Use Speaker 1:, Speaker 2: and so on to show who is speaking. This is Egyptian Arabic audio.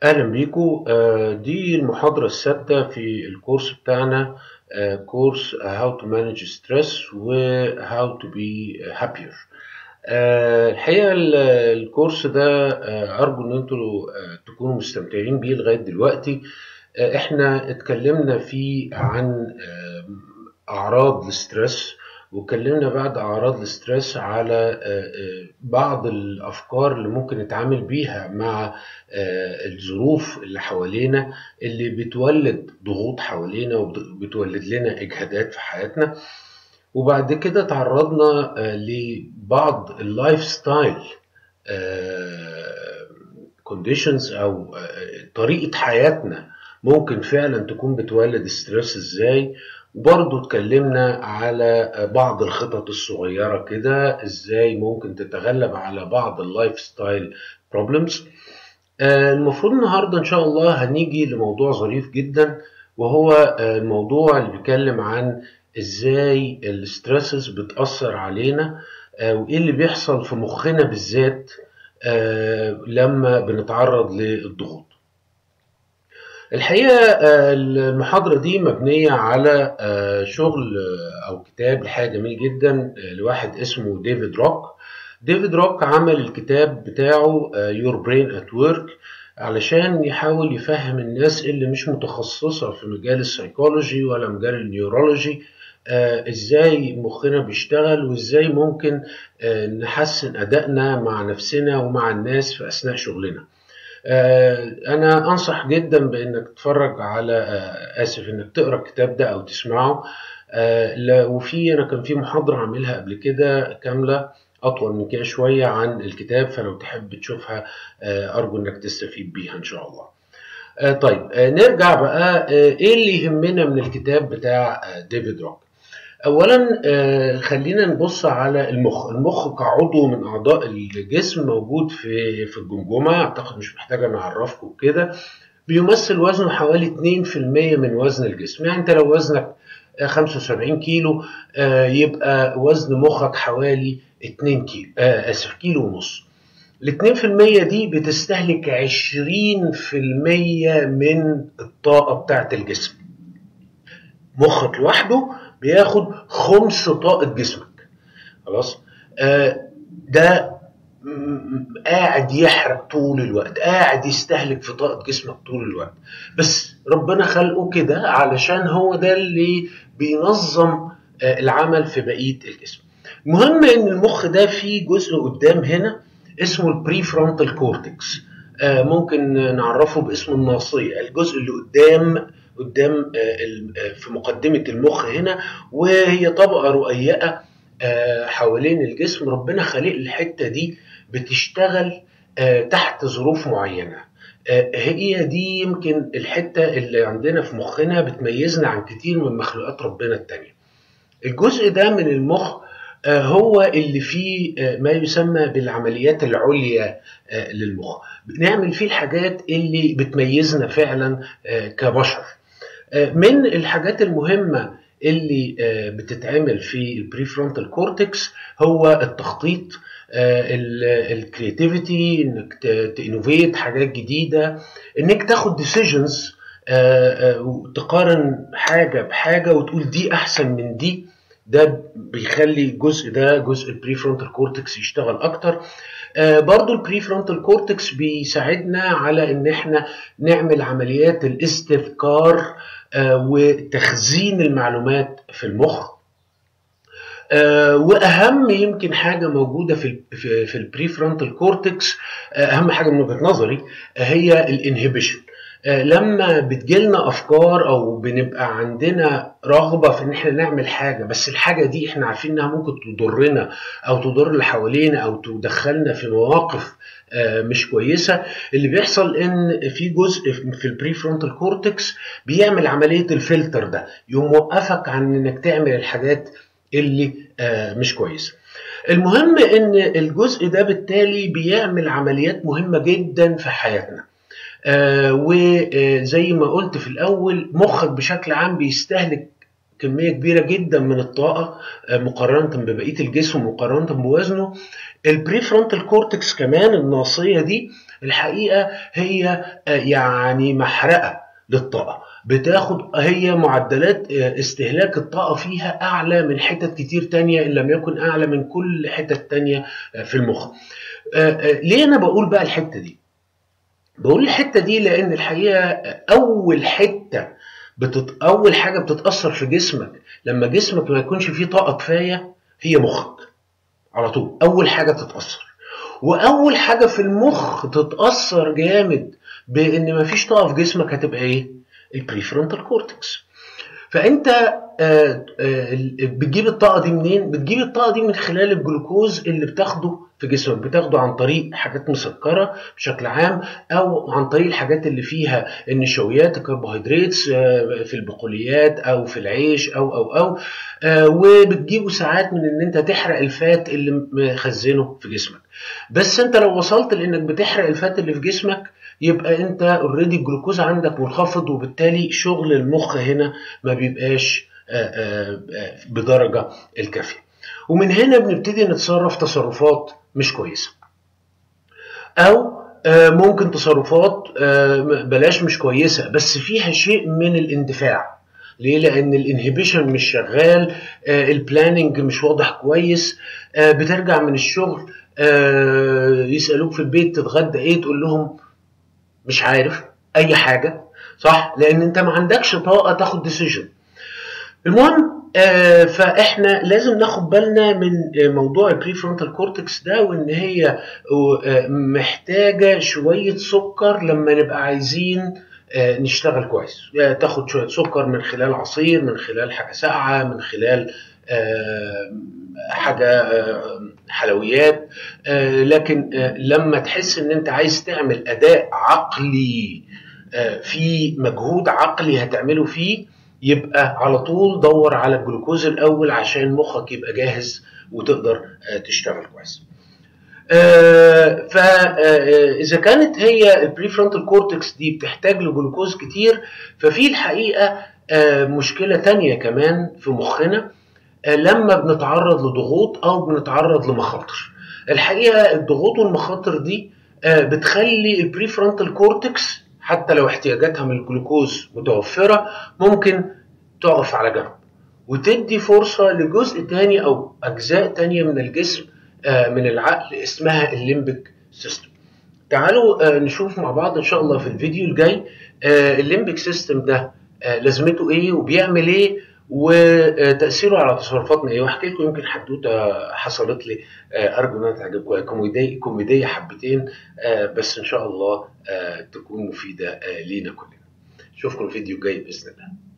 Speaker 1: أهلا بيكم آه، دي المحاضرة السادسة في الكورس بتاعنا آه، كورس How to Manage Stress و How to Be Happier آه، الحقيقة ال- الكورس ده آه، أرجو إن انتوا آه، تكونوا مستمتعين بيه لغاية دلوقتي آه، احنا اتكلمنا فيه عن آه، أعراض الستريس واتكلمنا بعد أعراض الستريس على آه، آه، بعض الأفكار اللي ممكن نتعامل بيها مع آه، الظروف اللي حوالينا اللي بتولد ضغوط حوالينا وبتولد لنا إجهادات في حياتنا وبعد كده تعرضنا آه، لبعض اللايف ستايل كونديشنز او آه، طريقة حياتنا ممكن فعلا تكون بتولد ستريس ازاي وبرضه اتكلمنا على آه، بعض الخطط الصغيرة كده ازاي ممكن تتغلب على بعض اللايف ستايل بروبلمز المفروض النهارده ان شاء الله هنيجي لموضوع ظريف جدا وهو آه، الموضوع اللي بيتكلم عن ازاي الستريسز بتأثر علينا آه، وايه اللي بيحصل في مخنا بالذات آه، لما بنتعرض للضغوط الحقيقة آه، المحاضرة دي مبنية على آه، شغل آه، أو كتاب الحقيقة جميل جدا آه، لواحد اسمه ديفيد روك ديفيد روك عمل الكتاب بتاعه يور برين ات ورك علشان يحاول يفهم الناس اللي مش متخصصة في مجال السيكولوجي ولا مجال النيورولوجي آه، ازاي مخنا بيشتغل وازاي ممكن آه، نحسن ادائنا مع نفسنا ومع الناس في اثناء شغلنا آه، انا انصح جدا بانك تتفرج على آه، اسف انك تقرا الكتاب ده او تسمعه آه، لا- وفي انا كان في محاضره عاملها قبل كده كامله اطول من كده شويه عن الكتاب فلو تحب تشوفها آه، ارجو انك تستفيد بيها ان شاء الله آه، طيب آه، نرجع بقى آه، ايه اللي يهمنا من الكتاب بتاع آه، ديفيد روك اولا آه، خلينا نبص على المخ المخ كعضو من اعضاء الجسم موجود في في الجمجمه اعتقد مش محتاجه نعرفكم كده بيمثل وزنه حوالي 2% من وزن الجسم يعني انت لو وزنك آه، 75 كيلو آه، يبقى وزن مخك حوالي 2 كيلو آه، اسف كيلو ونص ال 2% دي بتستهلك 20% من الطاقه بتاعت الجسم مخك لوحده بياخد خمس طاقة جسمك خلاص آه ده م- م- قاعد يحرق طول الوقت قاعد يستهلك في طاقة جسمك طول الوقت بس ربنا خلقه كده علشان هو ده اللي بينظم آه العمل في بقية الجسم المهم ان المخ ده فيه جزء قدام هنا اسمه البري فرونتال كورتكس آه ممكن نعرفه باسم الناصية الجزء اللي قدام قدام آه، ال- آه، في مقدمة المخ هنا وهي طبقة رقيقة آه، حوالين الجسم ربنا خلق الحتة دي بتشتغل آه، تحت ظروف معينة آه، هي دي يمكن الحتة اللي عندنا في مخنا بتميزنا عن كتير من مخلوقات ربنا التانية الجزء ده من المخ آه، هو اللي فيه آه، ما يسمى بالعمليات العليا آه، للمخ بنعمل فيه الحاجات اللي بتميزنا فعلا آه، كبشر آه، من الحاجات المهمة اللي آه، بتتعمل في البري فرونتال كورتكس هو التخطيط الكرياتيفيتي انك تانوفيت حاجات جديده انك تاخد ديسيجنز وتقارن حاجه بحاجه وتقول دي احسن من دي ده بيخلي الجزء ده جزء البري فرونتال كورتكس يشتغل اكتر آه، برضو البري فرونتال كورتكس بيساعدنا على ان احنا نعمل عمليات الاستذكار آه، وتخزين المعلومات في المخ آه، واهم يمكن حاجه موجوده في ال في, في البري فرونتال كورتكس اهم حاجه من وجهه نظري آه، هي الانهبيشن لما بتجيلنا افكار او بنبقى عندنا رغبه في ان احنا نعمل حاجه بس الحاجه دي احنا عارفين انها ممكن تضرنا او تضر اللي حوالينا او تدخلنا في مواقف آه، مش كويسه اللي بيحصل ان في جزء في البري فرونتال كورتكس بيعمل عمليه الفلتر ده يقوم موقفك عن انك تعمل الحاجات اللي آه، مش كويسه المهم ان الجزء ده بالتالي بيعمل عمليات مهمه جدا في حياتنا آه، وزي ما قلت في الاول مخك بشكل عام بيستهلك كميه كبيره جدا من الطاقه آه، مقارنه ببقيه الجسم مقارنه بوزنه البري فرونتال كورتكس كمان الناصيه دي الحقيقه هي يعني محرقه للطاقه بتاخد هي معدلات استهلاك الطاقة فيها أعلى من حتت كتير تانية إن لم يكن أعلى من كل حتت تانية في المخ ليه أنا بقول بقى الحتة دي بقول الحتة دي لأن الحقيقة أول حتة بتت... أول حاجة بتتأثر في جسمك لما جسمك ما يكونش فيه طاقة كفاية هي مخك على طول أول حاجة تتأثر وأول حاجة في المخ تتأثر جامد بإن مفيش طاقة في جسمك هتبقى إيه؟ البريفرونتال كورتكس فانت آآ آآ بتجيب الطاقه دي منين بتجيب الطاقه دي من خلال الجلوكوز اللي بتاخده في جسمك بتاخده عن طريق حاجات مسكره بشكل عام او عن طريق الحاجات اللي فيها النشويات الكربوهيدرات في البقوليات او في العيش او او او وبتجيبه ساعات من ان انت تحرق الفات اللي مخزنه في جسمك بس انت لو وصلت لانك بتحرق الفات اللي في جسمك يبقى انت اوريدي الجلوكوز عندك منخفض وبالتالي شغل المخ هنا ما بيبقاش بدرجه الكافيه ومن هنا بنبتدي نتصرف تصرفات مش كويسه او ممكن تصرفات بلاش مش كويسه بس فيها شيء من الاندفاع ليه؟ لأن الانهبيشن مش شغال، البلاننج مش واضح كويس، بترجع من الشغل يسألوك في البيت تتغدى ايه؟ تقول لهم مش عارف اي حاجه صح لان انت ما عندكش طاقه تاخد ديسيجن المهم آه فاحنا لازم ناخد بالنا من موضوع البري فرونتال كورتكس ده وان هي آه محتاجه شويه سكر لما نبقى عايزين آه نشتغل كويس تاخد شويه سكر من خلال عصير من خلال حاجه ساقعه من خلال حاجه حلويات لكن لما تحس ان انت عايز تعمل اداء عقلي في مجهود عقلي هتعمله فيه يبقى على طول دور على الجلوكوز الاول عشان مخك يبقى جاهز وتقدر تشتغل كويس فاذا كانت هي البريفرونتال كورتكس دي بتحتاج لجلوكوز كتير ففي الحقيقه مشكله تانية كمان في مخنا لما بنتعرض لضغوط او بنتعرض لمخاطر الحقيقه الضغوط والمخاطر دي بتخلي البريفرونتال كورتكس حتى لو احتياجاتها من الجلوكوز متوفره ممكن تقف على جنب وتدي فرصه لجزء تاني او اجزاء تانية من الجسم من العقل اسمها الليمبك سيستم تعالوا نشوف مع بعض ان شاء الله في الفيديو الجاي الليمبك سيستم ده لازمته ايه وبيعمل ايه وتاثيره على تصرفاتنا ايه واحكي لكم يمكن حدوته حصلت لي ارجو انها تعجبكم كوميديه كوميديه حبتين بس ان شاء الله تكون مفيده لينا كلنا اشوفكم الفيديو الجاي باذن الله